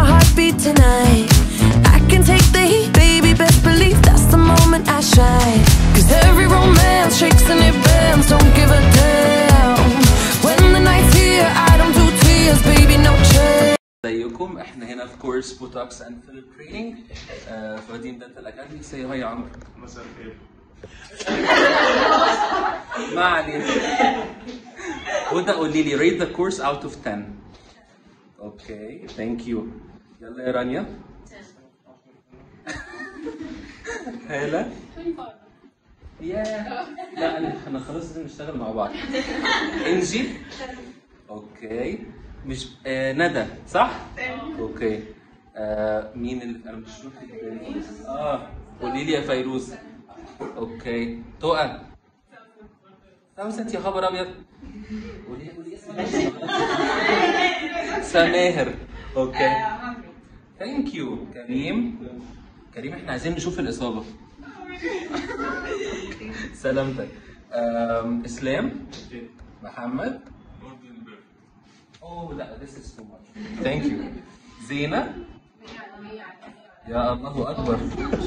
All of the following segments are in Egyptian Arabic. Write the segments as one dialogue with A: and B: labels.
A: heartbeat tonight. I can take the heat, baby. Best believe that's the moment I shine. Cause every romance shakes and it bends. Don't give a damn. When the night's here, I don't do tears, baby. No chance.
B: ازيكم احنا هنا في كورس بوتوكس اند فيلر تريننج في مدينه دنتال اكاديمي سي هاي يا عمرو
C: مساء الخير
B: ما علينا وده قولي لي rate the course out of 10 اوكي ثانك يو يلا يا رانيا هلا يا لا انا احنا خلاص لازم نشتغل مع بعض انجي اوكي مش آه ندى صح؟ اوكي آه مين اللي انا مش واخد بالي اه قولي لي يا فيروز اوكي تقى ثاوزنت يا خبر ابيض قولي قولي اسمك سماهر اوكي ثانك يو كريم كريم احنا عايزين نشوف الاصابه سلامتك أم، اسلام محمد اوه لا this is too much thank you زينة يا الله اكبر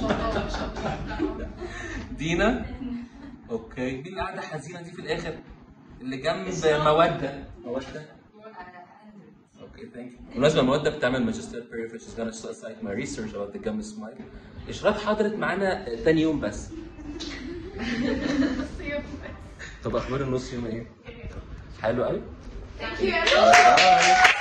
B: دينا اوكي مين اللي قاعده حزينه دي في الاخر اللي جنب موده موده اوكي ثانك يو بالمناسبه موده بتعمل ماجستير بيريود which is gonna cite my research about the gum smile اشراق حضرت معانا تاني يوم بس طب اخبار النص يوم ايه؟ حلو قوي؟ Thank you.